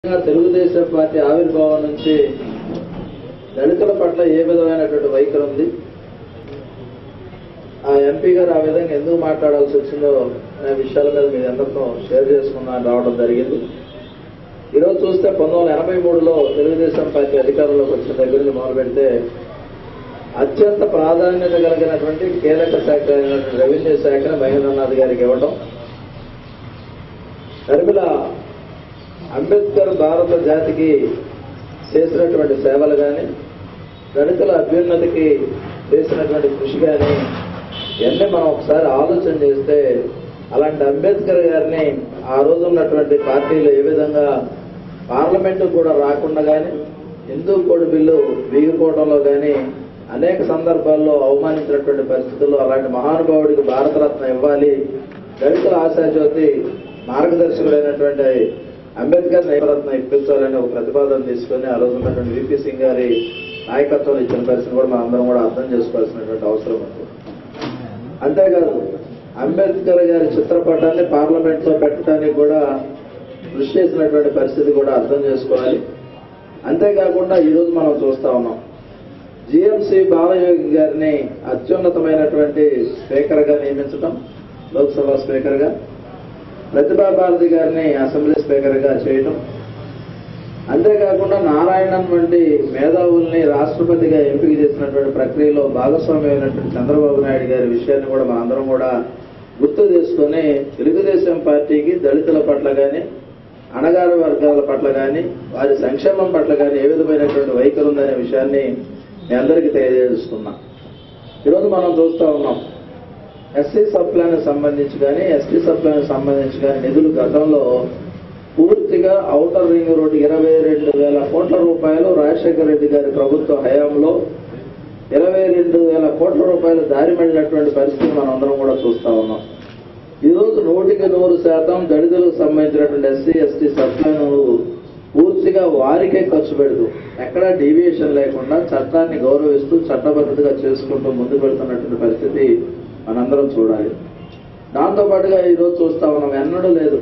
Telugu Desam party ఆవిర్భావం నుంచి దళితుల పట్ల ఏ విధమైనటువంటి వైఖరి ఉంది ఆ ఎంపీ గారు ఆ విధంగా ఎందుకు మాట్లాడాల్సి వచ్చిందో అనే విషయాల మీద మీ అందరితో షేర్ చేసుకున్నా రావడం జరిగింది ఈరోజు చూస్తే పంతొమ్మిది వందల ఎనభై మూడులో తెలుగుదేశం పార్టీ అధికారంలోకి వచ్చిన దగ్గర నుంచి మొదలు పెడితే అత్యంత ప్రాధాన్యత కలిగినటువంటి కీలక శాఖ అయినటువంటి రెవెన్యూ శాఖను మహేంద్రనాథ్ గారికి ఇవ్వడం దరిమిల అంబేద్కర్ భారత జాతికి చేసినటువంటి సేవలు కానీ దళితుల అభ్యున్నతికి చేసినటువంటి కృషి కానీ ఇవన్నీ మనం ఒకసారి ఆలోచన చేస్తే అలాంటి అంబేద్కర్ గారిని ఆ రోజు ఉన్నటువంటి పార్టీలు ఏ విధంగా పార్లమెంటు కూడా రాకుండా కానీ హిందూ కోడ్ బిల్లు వీగిపోవడంలో కానీ అనేక సందర్భాల్లో అవమానించినటువంటి పరిస్థితుల్లో అలాంటి మహానుభావుడికి భారతరత్న ఇవ్వాలి దళితుల ఆశాజ్యోతి మార్గదర్శకుడైనటువంటి అంబేద్కర్ నైపరత్న ఇప్పించాలని ఒక ప్రతిపాదన తీసుకుని ఆ రోజు ఉన్నటువంటి విపి సింగ్ గారి నాయకత్వం ఇచ్చిన పరిస్థితిని కూడా మనం అందరం కూడా అర్థం చేసుకోవాల్సినటువంటి అవసరం ఉంది అంతేకాదు అంబేద్కర్ గారి చిత్రపటాన్ని పార్లమెంట్ లో పెట్టడానికి కూడా కృషి చేసినటువంటి పరిస్థితి కూడా అర్థం చేసుకోవాలి అంతేకాకుండా ఈ రోజు మనం చూస్తా ఉన్నాం జిఎంసి బాలయోగి గారిని అత్యున్నతమైనటువంటి స్పీకర్ గా నియమించడం లోక్సభ స్పీకర్ గా ప్రతిభా భారతి గారిని అసెంబ్లీ స్పీకర్ గా చేయడం అంతేకాకుండా నారాయణన్ వంటి మేధావుల్ని రాష్ట్రపతిగా ఎంపిక చేసినటువంటి ప్రక్రియలో భాగస్వామి అయినటువంటి చంద్రబాబు నాయుడు గారి విషయాన్ని కూడా మనందరం కూడా గుర్తు చేసుకుని తెలుగుదేశం పార్టీకి దళితుల పట్ల కానీ అణగారు వర్గాల పట్ల కానీ వారి సంక్షేమం పట్ల కానీ ఏ విధమైనటువంటి వైఖరి ఉందనే విషయాన్ని మీ అందరికీ తెలియజేస్తున్నా ఈరోజు మనం చూస్తా ఉన్నాం ఎస్సీ సప్లాన్ సంబంధించి కానీ ఎస్టీ సప్లాన్ సంబంధించి కానీ నిధులు గతంలో పూర్తిగా ఔటర్ రింగ్ రోడ్డు ఇరవై రెండు వేల కోట్ల రూపాయలు రాజశేఖర రెడ్డి గారి ప్రభుత్వ హయాంలో ఇరవై రెండు వేల కోట్ల రూపాయలు దారి మళ్ళినటువంటి పరిస్థితి మనం అందరం కూడా చూస్తా ఉన్నాం ఈ రోజు నూటికి నూరు శాతం దళితులకు సంబంధించినటువంటి ఎస్సీ ఎస్టీ సప్లాను పూర్తిగా వారికే ఖర్చు పెడుతూ ఎక్కడా డీవియేషన్ లేకుండా చట్టాన్ని గౌరవిస్తూ చట్టబద్ధతగా చేసుకుంటూ ముందుకు వెళ్తున్నటువంటి పరిస్థితి మనందరం చూడాలి దాంతో పాటుగా ఈ రోజు చూస్తా ఉన్నాం ఎన్నడూ లేదు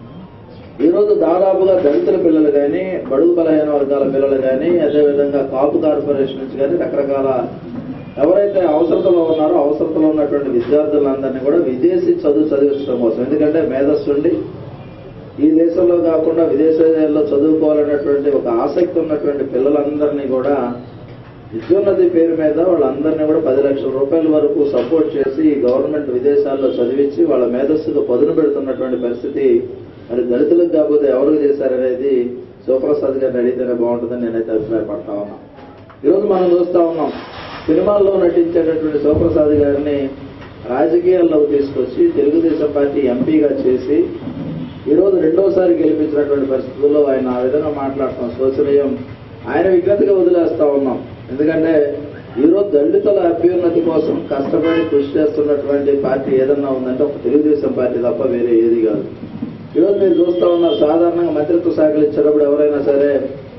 ఈ రోజు దాదాపుగా దళితుల పిల్లలు కానీ బడుగు బలహీన వర్గాల పిల్లలు కానీ అదేవిధంగా కాపు కార్పొరేషన్ నుంచి కానీ రకరకాల ఎవరైతే అవసరతలో ఉన్నారో అవసరతలో ఉన్నటువంటి విద్యార్థులందరినీ కూడా విదేశీ చదువు చదివించడం కోసం ఎందుకంటే మేధస్సుండి ఈ దేశంలో కాకుండా విదేశాల్లో చదువుకోవాలన్నటువంటి ఒక ఆసక్తి ఉన్నటువంటి పిల్లలందరినీ కూడా విద్యోన్నతి పేరు మీద వాళ్ళందరినీ కూడా పది లక్షల రూపాయల వరకు సపోర్ట్ చేసి ఈ గవర్నమెంట్ విదేశాల్లో చదివించి వాళ్ళ మేధస్సుకు పదును పెడుతున్నటువంటి పరిస్థితి మరి దళితులకు కాకపోతే ఎవరు చేశారనేది శివప్రసాద్ గారిని అడిగితేనే బాగుంటుందని నేనైతే అభిప్రాయపడతా ఉన్నా ఈరోజు మనం చూస్తా ఉన్నాం సినిమాల్లో నటించేటటువంటి శివప్రసాద్ గారిని రాజకీయాల్లోకి తీసుకొచ్చి తెలుగుదేశం పార్టీ ఎంపీగా చేసి ఈరోజు రెండోసారి గెలిపించినటువంటి పరిస్థితుల్లో ఆయన ఆ విధంగా మాట్లాడటం శోచనీయం ఆయన విజ్ఞతగా వదిలేస్తా ఉన్నాం ఎందుకంటే ఈరోజు దళితుల అభ్యున్నతి కోసం కష్టపడి కృషి చేస్తున్నటువంటి పార్టీ ఏదన్నా ఉందంటే ఒక తెలుగుదేశం పార్టీ తప్ప వేరే ఏది కాదు ఈరోజు మీరు చూస్తా ఉన్నారు సాధారణంగా మంత్రిత్వ శాఖలు ఇచ్చేటప్పుడు ఎవరైనా సరే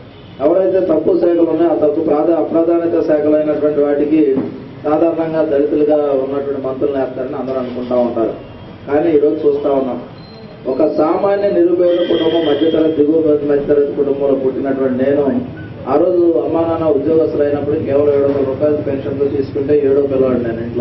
ఎవరైతే తక్కువ శాఖలు ఉన్నాయో ఆ తక్కువ ప్రాధా అప్రాధాన్యత శాఖలు అయినటువంటి వాటికి సాధారణంగా దళితులుగా ఉన్నటువంటి మంత్రులు వేస్తారని అందరూ అనుకుంటా ఉంటారు కానీ ఈరోజు చూస్తా ఉన్నాం ఒక సామాన్య నిరుపేద కుటుంబం మధ్యతరగతి దిగువ మధ్యతరగతి కుటుంబంలో పుట్టినటువంటి నేను ఆ రోజు అమ్మా నాన్న ఉద్యోగస్తులు అయినప్పుడు కేవలం ఏడు వందల రూపాయలు పెన్షన్తో తీసుకుంటే ఏడో పిల్లవాడు నేను ఇంట్లో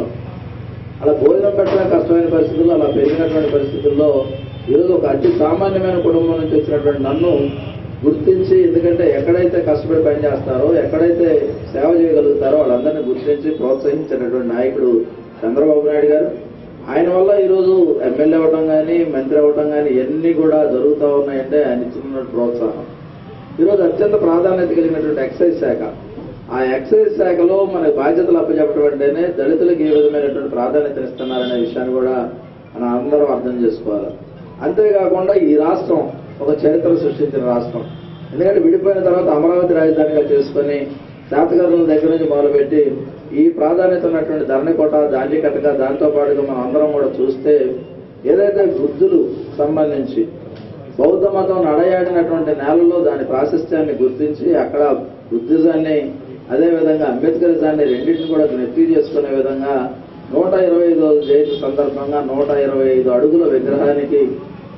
అలా భోజనం పెట్టడం కష్టమైన పరిస్థితుల్లో అలా పెరిగినటువంటి పరిస్థితుల్లో ఈరోజు ఒక అతి సామాన్యమైన కుటుంబం నుంచి వచ్చినటువంటి నన్ను గుర్తించి ఎందుకంటే ఎక్కడైతే కష్టపడి పనిచేస్తారో ఎక్కడైతే సేవ చేయగలుగుతారో వాళ్ళందరినీ గుర్తించి ప్రోత్సహించినటువంటి నాయకుడు చంద్రబాబు నాయుడు గారు ఆయన వల్ల ఈరోజు ఎమ్మెల్యే అవ్వడం కానీ మంత్రి అవ్వడం కానీ ఇవన్నీ కూడా జరుగుతూ ఉన్నాయంటే ఆయన ఇచ్చిన ప్రోత్సాహం ఈరోజు అత్యంత ప్రాధాన్యత కలిగినటువంటి ఎక్సైజ్ శాఖ ఆ ఎక్సైజ్ శాఖలో మన బాధ్యతలు అప్పచెప్పడం అంటేనే దళితులకు ఏ విధమైనటువంటి ప్రాధాన్యత ఇస్తున్నారనే విషయాన్ని కూడా మనం అందరం అర్థం చేసుకోవాలి అంతేకాకుండా ఈ రాష్ట్రం ఒక చరిత్ర సృష్టించిన రాష్ట్రం ఎందుకంటే విడిపోయిన తర్వాత అమరావతి రాజధానిగా చేసుకొని శాతకర్ల దగ్గర నుంచి మొదలుపెట్టి ఈ ప్రాధాన్యత ఉన్నటువంటి ధరణికోట దాండికట్టగా దాంతో పాటుగా మనం అందరం కూడా చూస్తే ఏదైతే వృద్ధులు సంబంధించి బౌద్ధ మతం నడయాడినటువంటి నేలలో దాని ప్రాశస్త్యాన్ని గుర్తించి అక్కడ బుద్ధిజాన్ని అదేవిధంగా అంబేద్కరిజాన్ని రెండింటిని కూడా నెత్తి చేసుకునే విధంగా నూట ఇరవై ఐదో జయంతి సందర్భంగా నూట ఇరవై ఐదు అడుగుల విగ్రహానికి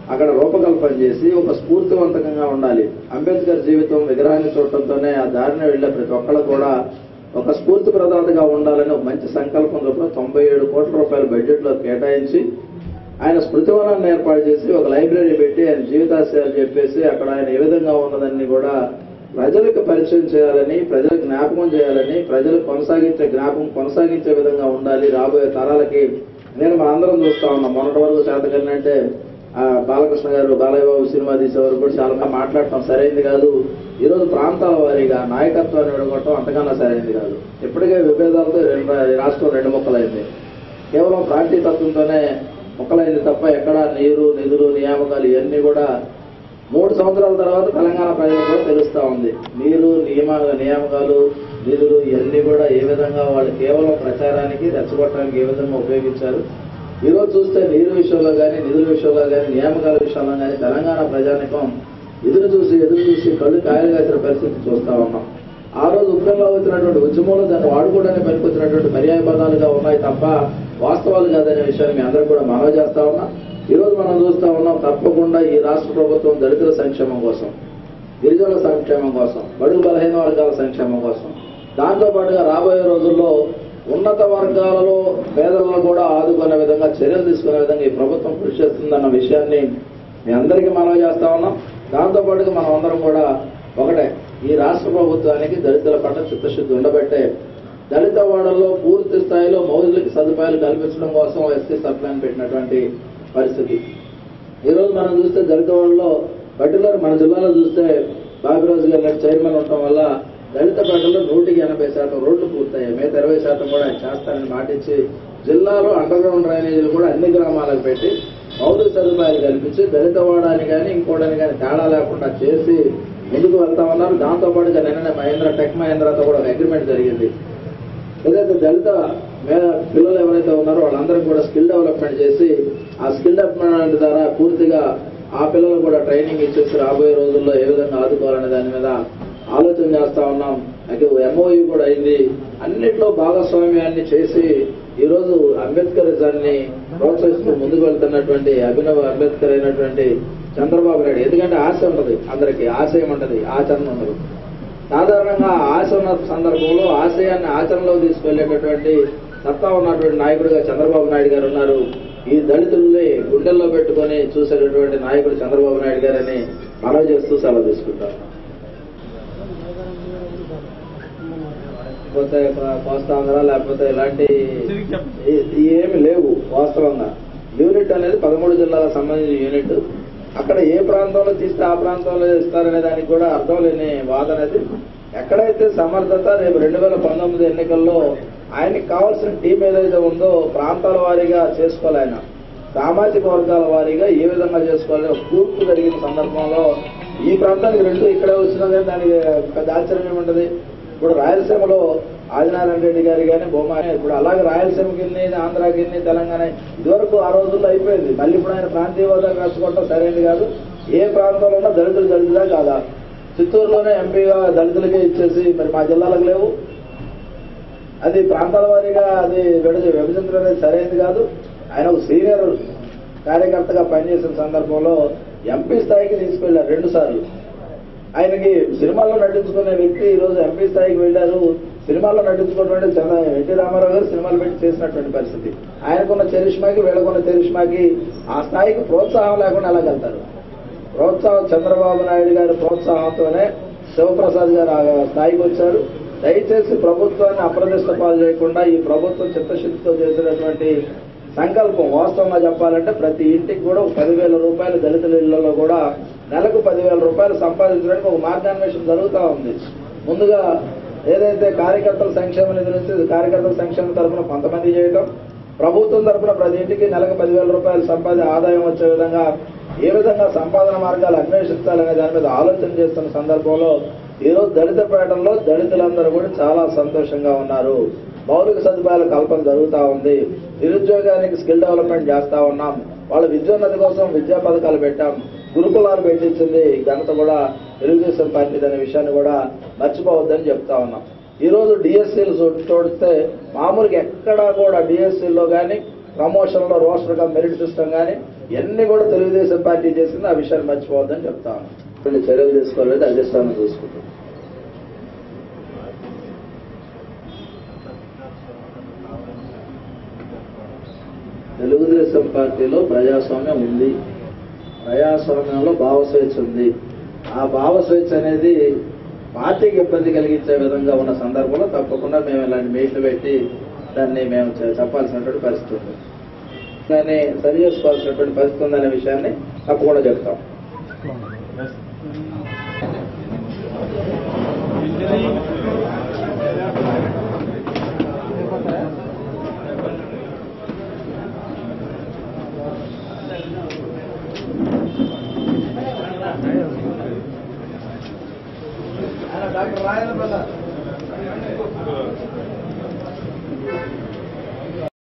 అక్కడ రూపకల్పన చేసి ఒక స్ఫూర్తివంతంగా ఉండాలి అంబేద్కర్ జీవితం విగ్రహాన్ని చూడటంతోనే ఆ దారిన వెళ్లే ప్రతి ఒక్కళ్ళు కూడా ఒక స్ఫూర్తి ప్రదాతగా ఉండాలని ఒక మంచి సంకల్పం చొప్పున తొంభై ఏడు కోట్ల రూపాయల బడ్జెట్ లో కేటాయించి ఆయన స్మృతివనాన్ని ఏర్పాటు చేసి ఒక లైబ్రరీ పెట్టి ఆయన జీవితాశయాలు చెప్పేసి అక్కడ ఆయన ఏ విధంగా ఉన్నదాన్ని కూడా ప్రజలకు పరిచయం చేయాలని ప్రజలకు జ్ఞాపకం చేయాలని ప్రజలకు కొనసాగించే జ్ఞాపకం కొనసాగించే విధంగా ఉండాలి రాబోయే తరాలకి నేను మా అందరం చూస్తా ఉన్నాం మొన్నటి వరకు చేతకన్నా అంటే ఆ, బాలకృష్ణ గారు బాలయ్య బాబు సినిమా తీసే వరకు కూడా చాలా మంది మాట్లాడటం సరైంది కాదు ఈ రోజు ప్రాంతాల వారీగా నాయకత్వాన్ని విడగొట్టడం అంతకన్నా సరైంది కాదు ఇప్పటికే విభేదాలతో రెండు ఈ రాష్ట్రం రెండు ముక్కలైంది కేవలం పార్టీ తత్వంతోనే ముక్కలైంది తప్ప ఎక్కడ నీరు నిధులు నియామకాలు ఇవన్నీ కూడా మూడు సంవత్సరాల తర్వాత తెలంగాణ ప్రజలకు కూడా తెలుస్తా ఉంది నీరు నియమ నియామకాలు నిధులు ఇవన్నీ కూడా ఏ విధంగా వాళ్ళు కేవలం ప్రచారానికి రెచ్చగొట్టడానికి ఏ విధంగా ఉపయోగించారు ఈ రోజు చూస్తే నీరు విషయంలో కానీ నిధుల విషయంలో కానీ నియామకాల విషయంలో కానీ తెలంగాణ ప్రజానికం ఎదురు చూసి ఎదురు చూసి కళ్ళు కాయలు కాసిన పరిస్థితి చూస్తా ఉన్నాం ఆ రోజు ఉద్యమంలో వచ్చినటువంటి ఉద్యమంలో దాన్ని వాడుకోవడానికి పనికొచ్చినటువంటి పర్యాయ పదాలుగా ఉన్నాయి తప్ప వాస్తవాలు కాదనే విషయాన్ని మీ అందరూ కూడా మనవి చేస్తా ఉన్నాం ఈ రోజు మనం చూస్తా ఉన్నాం తప్పకుండా ఈ రాష్ట్ర ప్రభుత్వం దళితుల సంక్షేమం కోసం గిరిజనుల సంక్షేమం కోసం బడుగు బలహీన వర్గాల సంక్షేమం కోసం దాంతో పాటుగా రాబోయే రోజుల్లో ఉన్నత వర్గాలలో పేదలను కూడా ఆదుకునే విధంగా చర్యలు తీసుకునే విధంగా ఈ ప్రభుత్వం కృషి చేస్తుందన్న విషయాన్ని మీ అందరికీ మనవి చేస్తా ఉన్నాం దాంతో పాటుగా మనం అందరం కూడా ఒకటే ఈ రాష్ట్ర ప్రభుత్వానికి దళితుల పట్ల చిత్తశుద్ధి ఉండబట్టే దళిత వాడల్లో పూర్తి స్థాయిలో మౌలిక సదుపాయాలు కల్పించడం కోసం ఎస్సీ సప్లైన్ పెట్టినటువంటి పరిస్థితి ఈ రోజు మనం చూస్తే దళిత వాళ్ళలో పర్టికులర్ మన జిల్లాలో చూస్తే బాబిరాజు గారు లాంటి చైర్మన్ ఉండటం వల్ల దళిత పేటలో నూటికి ఎనభై శాతం రోడ్లు పూర్తయ్యాయి మిగతా ఇరవై శాతం కూడా ఆయన చేస్తారని మాటించి జిల్లాలో అండర్ గ్రౌండ్ డ్రైనేజీలు కూడా అన్ని గ్రామాలకు పెట్టి మౌలిక సదుపాయాలు కల్పించి దళిత వాడాన్ని కానీ ఇంకోడని కానీ తేడా లేకుండా చేసి ముందుకు వెళ్తా ఉన్నారు దాంతో పాటుగా నిన్ననే మహేంద్ర టెక్ మహేంద్రతో కూడా ఒక అగ్రిమెంట్ జరిగింది ఏదైతే దళిత మే- పిల్లలు ఎవరైతే ఉన్నారో వాళ్ళందరికీ కూడా స్కిల్ డెవలప్మెంట్ చేసి ఆ స్కిల్ డెవలప్మెంట్ ద్వారా పూర్తిగా ఆ పిల్లలు కూడా ట్రైనింగ్ ఇచ్చేసి రాబోయే రోజుల్లో ఏ విధంగా ఆదుకోవాలనే దాని మీద ఆలోచన చేస్తా ఉన్నాం అయితే ఎంఓయూ కూడా అయింది అన్నిట్లో భాగస్వామ్యాన్ని చేసి ఈ రోజు అంబేద్కరిజాన్ని ప్రోత్సహిస్తూ ముందుకు వెళ్తున్నటువంటి అభినవ అంబేద్కర్ అయినటువంటి చంద్రబాబు నాయుడు ఎందుకంటే ఆశ ఉంటది అందరికి ఆశయం ఉంటది ఆచరణ ఉండదు సాధారణంగా ఆశ ఉన్న సందర్భంలో ఆశయాన్ని ఆచరణలో తీసుకెళ్లేటటువంటి సత్తా ఉన్నటువంటి నాయకుడిగా చంద్రబాబు నాయుడు గారు ఉన్నారు ఈ దళితుల్ని గుండెల్లో పెట్టుకొని చూసేటటువంటి నాయకుడు చంద్రబాబు నాయుడు గారని మనవి చేస్తూ సెలవు తీసుకుంటాం లేకపోతే కోస్తాంధ్ర లేకపోతే ఇలాంటి ఈ- ఈ ఏమి లేవు వాస్తవంగా యూనిట్ అనేది పదమూడు జిల్లాలకు సంబంధించిన యూనిట్ అక్కడ ఏ ప్రాంతంలో తీస్తే ఆ ప్రాంతంలో ఇస్తారనే దానికి కూడా అర్థం లేని వాదన అది ఎక్కడైతే సమర్థత రేపు రెండు వేల పంతొమ్మిది ఎన్నికల్లో ఆయనకి కావాల్సిన టీం ఏదైతే ఉందో ప్రాంతాల వారీగా చేసుకోవాలి ఆయన సామాజిక వర్గాల వారీగా ఏ విధంగా చేసుకోవాలని ఒక కూర్పు జరిగిన సందర్భంలో ఈ ప్రాంతానికి రెండు ఇక్కడే వచ్చినా కానీ దానికి పెద్ద ఆశ్చర్యం ఏముంటది ఇప్పుడు రాయలసీమలో ఆదినారాయణ రెడ్డి గారి కానీ బొమ్మ ఇప్పుడు అలాగే రాయలసీమ కింద ఆంధ్ర కింద తెలంగాణ ఇదివరకు ఆ రోజుల్లో అయిపోయింది మళ్ళీ ఇప్పుడు ఆయన ప్రాంతీయ హోదా రాసుకోవటం సరైనది కాదు ఏ ప్రాంతంలో ఉన్నా దళితులు దళితులా కాదా చిత్తూరులోనే ఎంపీగా దళితులకే ఇచ్చేసి మరి మా జిల్లాలకు లేవు అది ప్రాంతాల వారీగా అది విడద విభజించడం అనేది సరైనది కాదు ఆయన ఒక సీనియర్ కార్యకర్తగా పనిచేసిన సందర్భంలో ఎంపీ స్థాయికి తీసుకెళ్లారు రెండు సార్లు ఆయనకి సినిమాల్లో నటించుకునే వ్యక్తి ఈ రోజు ఎంపీ స్థాయికి వెళ్ళారు సినిమాల్లో నటించుకున్నటువంటి చంద్ర ఎన్టీ రామారావు గారు సినిమాలు పెట్టి చేసినటువంటి పరిస్థితి ఆయనకున్న చరిష్మాకి వీళ్ళకున్న చరిష్మాకి ఆ స్థాయికి ప్రోత్సాహం లేకుండా ఎలా వెళ్తారు ప్రోత్సాహం చంద్రబాబు నాయుడు గారి ప్రోత్సాహంతోనే శివప్రసాద్ గారు ఆ స్థాయికి వచ్చారు దయచేసి ప్రభుత్వాన్ని అప్రదిష్ట పాలు చేయకుండా ఈ ప్రభుత్వం చిత్తశుద్ధితో చేసినటువంటి సంకల్పం వాస్తవంగా చెప్పాలంటే ప్రతి ఇంటికి కూడా ఒక పదివేల రూపాయలు దళితుల ఇళ్లలో కూడా నెలకు పదివేల రూపాయలు సంపాదించడానికి ఒక మార్గాన్వేషణ జరుగుతూ ఉంది ముందుగా ఏదైతే కార్యకర్తల సంక్షేమ నిధి నుంచి కార్యకర్తల సంక్షేమ తరఫున కొంతమంది చేయటం ప్రభుత్వం తరఫున ప్రతి ఇంటికి నెలకు పదివేల రూపాయలు సంపాది ఆదాయం వచ్చే విధంగా ఏ విధంగా సంపాదన మార్గాలు అన్వేషించాలనే దాని మీద ఆలోచన చేస్తున్న సందర్భంలో ఈ రోజు దళిత పేటల్లో దళితులందరూ కూడా చాలా సంతోషంగా ఉన్నారు మౌలిక సదుపాయాల కల్పన జరుగుతా ఉంది నిరుద్యోగానికి స్కిల్ డెవలప్మెంట్ చేస్తా ఉన్నాం వాళ్ళ విద్యోన్నతి కోసం విద్యా పథకాలు పెట్టాం గురుకులాలు పెట్టించింది ఈ ఘనత కూడా తెలుగుదేశం పార్టీ అనే విషయాన్ని కూడా మర్చిపోవద్దని చెప్తా ఉన్నాం ఈ రోజు డిఎస్సీలు చూడితే మామూలుగా ఎక్కడా కూడా డిఎస్సీలో కానీ ప్రమోషన్లో రోస్టర్ గా మెరిట్ సిస్టమ్ కానీ ఇవన్నీ కూడా తెలుగుదేశం పార్టీ చేసింది ఆ విషయాన్ని మర్చిపోవద్దని చెప్తాను కొన్ని చర్యలు తీసుకోలేదు అధిష్టానం చూసుకుంటుంది తెలుగుదేశం పార్టీలో ప్రజాస్వామ్యం ఉంది ప్రజాస్వామ్యంలో భావస్వేచ్ఛ ఉంది ఆ భావస్వేచ్ఛ అనేది పార్టీకి ఇబ్బంది కలిగించే విధంగా ఉన్న సందర్భంలో తప్పకుండా మేము ఇలాంటి మీట్లు పెట్టి దాన్ని మేము చె- చెప్పాల్సినటువంటి పరిస్థితి ఉంది దాన్ని సరి చేసుకోవాల్సినటువంటి పరిస్థితి ఉందనే విషయాన్ని తప్పకుండా చెప్తాం డాక్టర్ రాయల